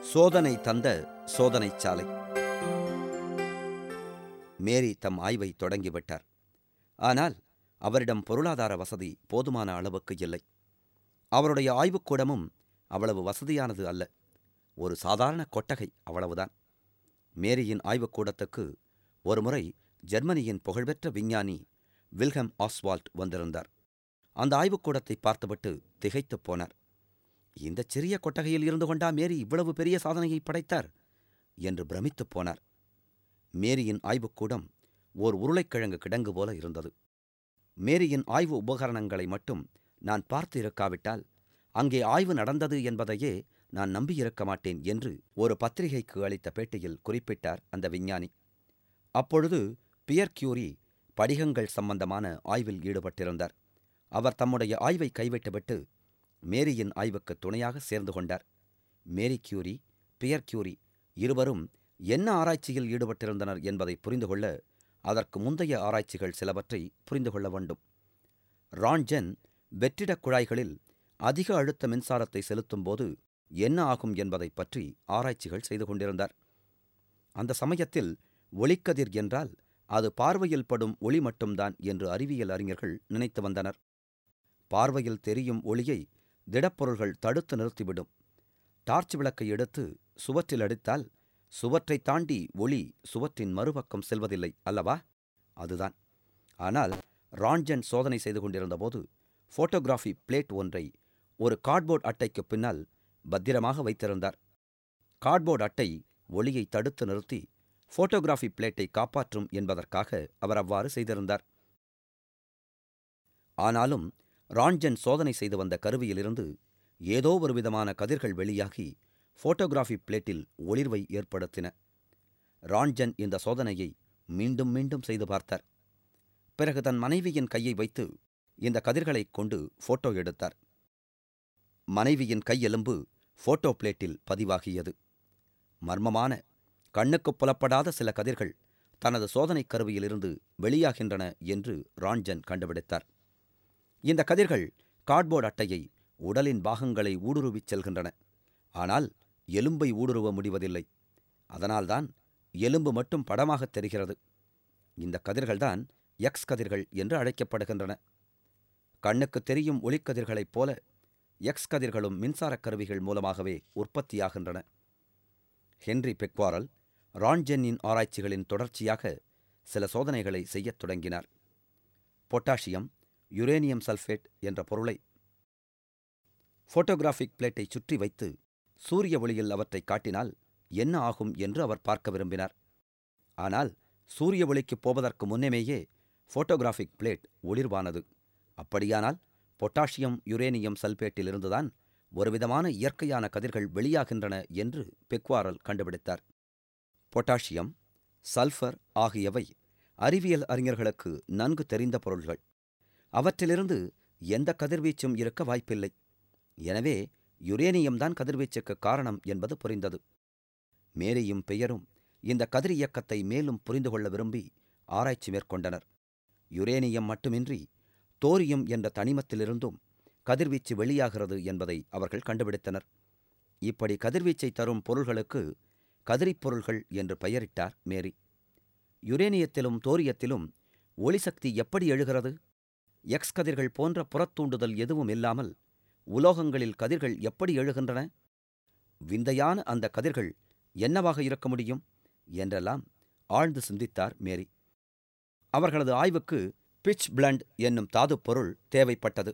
சோதனை தந்த சோதனைச் சாலை மேரி தம் ஆய்வை தொடங்கிவிட்டார் ஆனால் அவரிடம் பொருளாதார வசதி போதுமான அளவுக்கு இல்லை அவருடைய ஆய்வுக்கூடமும் அவ்வளவு வசதியானது அல்ல ஒரு சாதாரண கொட்டகை அவ்வளவுதான் மேரியின் ஆய்வுக்கூடத்துக்கு ஒருமுறை ஜெர்மனியின் புகழ்பெற்ற விஞ்ஞானி வில்ஹம் ஆஸ்வால்ட் வந்திருந்தார் அந்த ஆய்வுக்கூடத்தை பார்த்துவிட்டு திகைத்துப் போனார் இந்த சிறிய கொட்டகையில் இருந்து கொண்டா மேரி இவ்வளவு பெரிய சாதனையை படைத்தார் என்று பிரமித்துப் போனார் மேரியின் ஆய்வுக்கூடம் ஓர் உருளைக்கிழங்கு கிடங்கு போல இருந்தது மேரியின் ஆய்வு உபகரணங்களை மட்டும் நான் பார்த்து இருக்காவிட்டால் அங்கே ஆய்வு நடந்தது என்பதையே நான் நம்பியிருக்க மாட்டேன் என்று ஒரு பத்திரிகைக்கு அளித்த பேட்டியில் குறிப்பிட்டார் அந்த விஞ்ஞானி அப்பொழுது பியர் கியூரி படிகங்கள் சம்பந்தமான ஆய்வில் ஈடுபட்டிருந்தார் அவர் தம்முடைய ஆய்வை கைவிட்டுவிட்டு மேரியின் ஆய்வுக்கு துணையாக சேர்ந்து கொண்டார் மேரி கியூரி பியர் கியூரி இருவரும் என்ன ஆராய்ச்சியில் ஈடுபட்டிருந்தனர் என்பதை புரிந்து கொள்ள அதற்கு முந்தைய ஆராய்ச்சிகள் சிலவற்றை புரிந்து கொள்ள வேண்டும் ரான்ஜென் வெற்றிடக் குழாய்களில் அதிக அழுத்த மின்சாரத்தை செலுத்தும்போது என்ன ஆகும் என்பதைப் பற்றி ஆராய்ச்சிகள் செய்து கொண்டிருந்தார் அந்த சமயத்தில் ஒளிக்கதிர் என்றால் அது பார்வையில் படும் ஒளி மட்டும்தான் என்று அறிவியல் அறிஞர்கள் நினைத்து வந்தனர் பார்வையில் தெரியும் ஒளியை திடப்பொருள்கள் தடுத்து நிறுத்திவிடும் டார்ச் விளக்கை எடுத்து சுவற்றில் அடித்தால் சுவற்றை தாண்டி ஒளி சுவற்றின் மறுபக்கம் செல்வதில்லை அல்லவா அதுதான் ஆனால் ரான்ஜன் சோதனை செய்து கொண்டிருந்தபோது போட்டோகிராஃபி பிளேட் ஒன்றை ஒரு கார்ட்போர்ட் அட்டைக்கு பின்னால் பத்திரமாக வைத்திருந்தார் கார்ட்போர்ட் அட்டை ஒளியை தடுத்து நிறுத்தி போட்டோகிராஃபி பிளேட்டை காப்பாற்றும் என்பதற்காக அவர் அவ்வாறு செய்திருந்தார் ஆனாலும் ரான்ஜன் சோதனை செய்து வந்த கருவியிலிருந்து ஏதோ ஒரு விதமான கதிர்கள் வெளியாகி போட்டோகிராஃபி பிளேட்டில் ஒளிர்வை ஏற்படுத்தின ரான்ஜன் இந்த சோதனையை மீண்டும் மீண்டும் செய்து பார்த்தார் பிறகு தன் மனைவியின் கையை வைத்து இந்த கதிர்களைக் கொண்டு போட்டோ எடுத்தார் மனைவியின் கையெலும்பு போட்டோ பிளேட்டில் பதிவாகியது மர்மமான கண்ணுக்குப் புலப்படாத சில கதிர்கள் தனது சோதனைக் கருவியிலிருந்து வெளியாகின்றன என்று ரான்ஜன் கண்டுபிடித்தார் இந்த கதிர்கள் கார்ட்போர்ட் அட்டையை உடலின் பாகங்களை ஊடுருவிச் செல்கின்றன ஆனால் எலும்பை ஊடுருவ முடிவதில்லை அதனால்தான் எலும்பு மட்டும் படமாகத் தெரிகிறது இந்த கதிர்கள்தான் எக்ஸ் கதிர்கள் என்று அழைக்கப்படுகின்றன கண்ணுக்குத் தெரியும் ஒளிக்கதிர்களைப் போல எக்ஸ் கதிர்களும் மின்சாரக் கருவிகள் மூலமாகவே உற்பத்தியாகின்றன ஹென்றி பெக்வாரல் ரான்ஜென்னின் ஆராய்ச்சிகளின் தொடர்ச்சியாக சில சோதனைகளை செய்யத் தொடங்கினார் பொட்டாசியம் யுரேனியம் சல்ஃபேட் என்ற பொருளை போட்டோகிராஃபிக் பிளேட்டை சுற்றி வைத்து சூரிய ஒளியில் அவற்றை காட்டினால் என்ன ஆகும் என்று அவர் பார்க்க விரும்பினார் ஆனால் சூரிய ஒளிக்குப் போவதற்கு முன்னமேயே போட்டோகிராஃபிக் பிளேட் ஒளிர்வானது அப்படியானால் பொட்டாசியம் யுரேனியம் சல்பேட்டிலிருந்துதான் ஒருவிதமான இயற்கையான கதிர்கள் வெளியாகின்றன என்று பெக்வாரல் கண்டுபிடித்தார் பொட்டாசியம் சல்ஃபர் ஆகியவை அறிவியல் அறிஞர்களுக்கு நன்கு தெரிந்த பொருள்கள் அவற்றிலிருந்து எந்த கதிர்வீச்சும் இருக்க வாய்ப்பில்லை எனவே யுரேனியம்தான் கதிர்வீச்சுக்கு காரணம் என்பது புரிந்தது மேரியும் பெயரும் இந்த கதிர் இயக்கத்தை மேலும் புரிந்து கொள்ள விரும்பி ஆராய்ச்சி மேற்கொண்டனர் யுரேனியம் மட்டுமின்றி தோரியம் என்ற தனிமத்திலிருந்தும் கதிர்வீச்சு வெளியாகிறது என்பதை அவர்கள் கண்டுபிடித்தனர் இப்படி கதிர்வீச்சை தரும் பொருள்களுக்கு கதிரிப் பொருள்கள் என்று பெயரிட்டார் மேரி யுரேனியத்திலும் தோரியத்திலும் ஒளிசக்தி எப்படி எழுகிறது எக்ஸ் கதிர்கள் போன்ற புறத்தூண்டுதல் எதுவும் இல்லாமல் உலோகங்களில் கதிர்கள் எப்படி எழுகின்றன விந்தையான அந்த கதிர்கள் என்னவாக இருக்க முடியும் என்றெல்லாம் ஆழ்ந்து சிந்தித்தார் மேரி அவர்களது ஆய்வுக்கு பிட்ச் பிளண்ட் என்னும் தாதுப் பொருள் தேவைப்பட்டது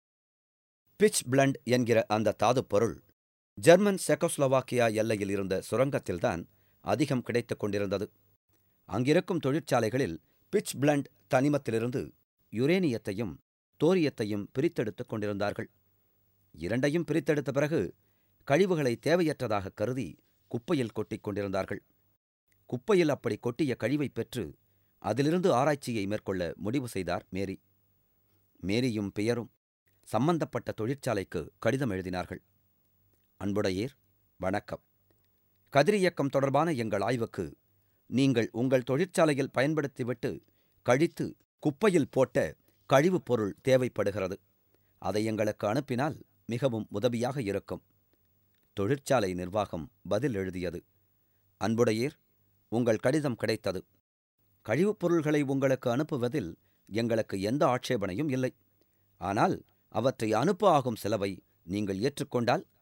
பிட்ச் பிளண்ட் என்கிற அந்த தாதுப் பொருள் ஜெர்மன் செக்கோஸ்லோவாக்கியா எல்லையில் இருந்த சுரங்கத்தில்தான் அதிகம் கிடைத்துக் கொண்டிருந்தது அங்கிருக்கும் தொழிற்சாலைகளில் பிட்ச் பிளண்ட் தனிமத்திலிருந்து யுரேனியத்தையும் தோரியத்தையும் பிரித்தெடுத்துக் கொண்டிருந்தார்கள் இரண்டையும் பிரித்தெடுத்த பிறகு கழிவுகளை தேவையற்றதாக கருதி குப்பையில் கொட்டிக் கொண்டிருந்தார்கள் குப்பையில் அப்படி கொட்டிய கழிவை பெற்று அதிலிருந்து ஆராய்ச்சியை மேற்கொள்ள முடிவு செய்தார் மேரி மேரியும் பெயரும் சம்பந்தப்பட்ட தொழிற்சாலைக்கு கடிதம் எழுதினார்கள் அன்புடையீர் வணக்கம் கதிரியக்கம் தொடர்பான எங்கள் ஆய்வுக்கு நீங்கள் உங்கள் தொழிற்சாலையில் பயன்படுத்திவிட்டு கழித்து குப்பையில் போட்ட கழிவுப் பொருள் தேவைப்படுகிறது அதை எங்களுக்கு அனுப்பினால் மிகவும் உதவியாக இருக்கும் தொழிற்சாலை நிர்வாகம் பதில் எழுதியது அன்புடையீர் உங்கள் கடிதம் கிடைத்தது கழிவுப் பொருள்களை உங்களுக்கு அனுப்புவதில் எங்களுக்கு எந்த ஆட்சேபனையும் இல்லை ஆனால் அவற்றை அனுப்ப ஆகும் செலவை நீங்கள் ஏற்றுக்கொண்டால்